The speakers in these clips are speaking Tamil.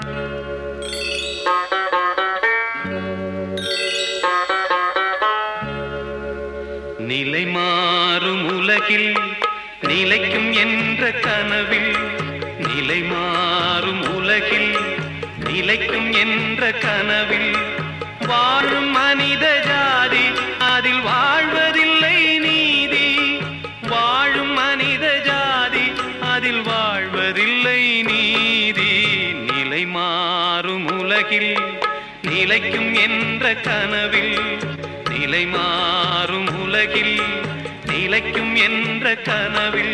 நிலை மாறும் உலகில் நிலைக்கும் என்ற கனவில் நிலை மாறும் உலகில் நிலைக்கும் என்ற கனவில் வாழும் மனித ஜாதி அதில் வாழ்வதில்லை நீதி வாழும் மனித ஜாதி அதில் வாழ்வதில்லை நீதி நிலை மாறும் உலகில் நிலைக்கும் என்ற கனவில் நிலை மாறும் உலகில் நிலைக்கும் என்ற கனவில்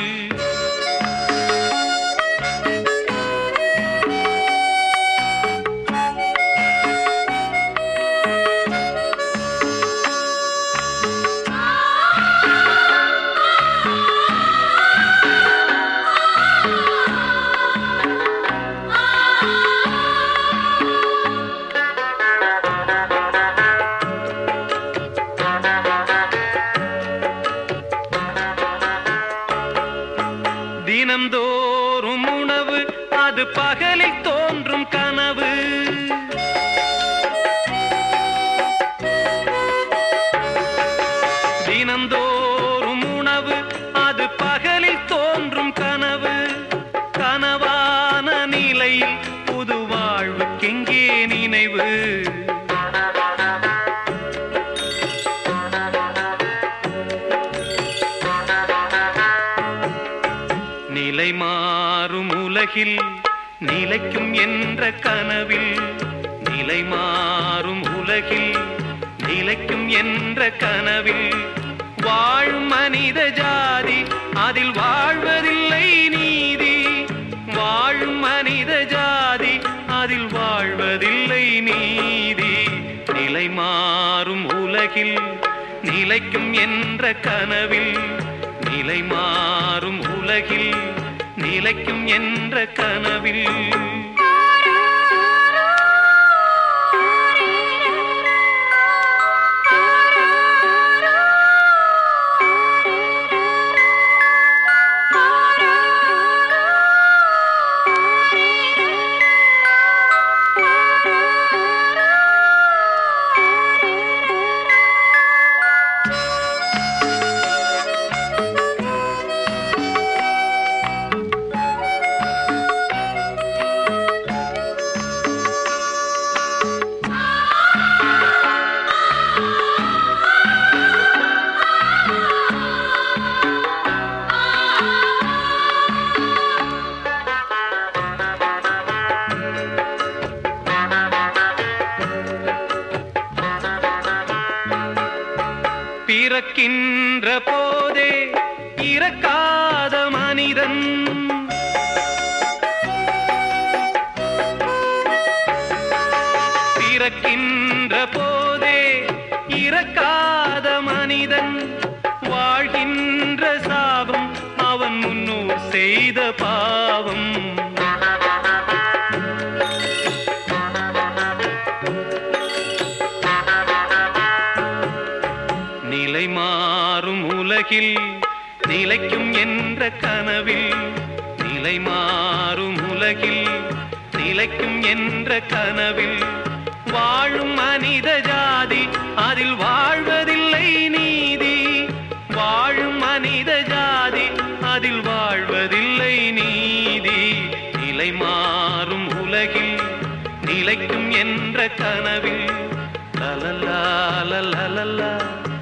தினந்தோறும் உணவு அது பகலில் தோன்றும் கனவு தினந்தோறும் உணவு அது பகலில் தோன்றும் கனவு கனவான நிலையில் புது வாழ்வுக்கெங்கே நினைவு நிலை மாறும் உலகில் நிலைக்கும் என்ற கனவில் நிலை மாறும் உலகில் நிலைக்கும் என்ற கனவில் வாழும் மனித ஜாதி அதில் வாழ்வதில்லை நீதி வாழும் மனித ஜாதி அதில் வாழ்வதில்லை நீதி நிலை மாறும் உலகில் நிலைக்கும் என்ற கனவில் நிலை மாறும் உலகில் நிலைக்கும் என்ற கனவில் பிறக்கின்ற போதே இறக்காத மனிதன் பிறக்கின்ற போதே இறக்காத மனிதன் வாழ்கின்ற சாபம் அவன் முன்னோர் செய்த பாவம் நிலை மாறும் உலகில் நிலைக்கும் என்ற கனவில் நிலை மாறும் உலகில் நிலைக்கும் என்ற கனவில் வாழும் மனித ஜாதி அதில் வாழ்வதில்லை நீதி வாழும் மனித ஜாதி அதில் வாழ்வதில்லை நீதி நிலை மாறும் உலகில் நிலைக்கும் என்ற கனவில் லலலா லலலலா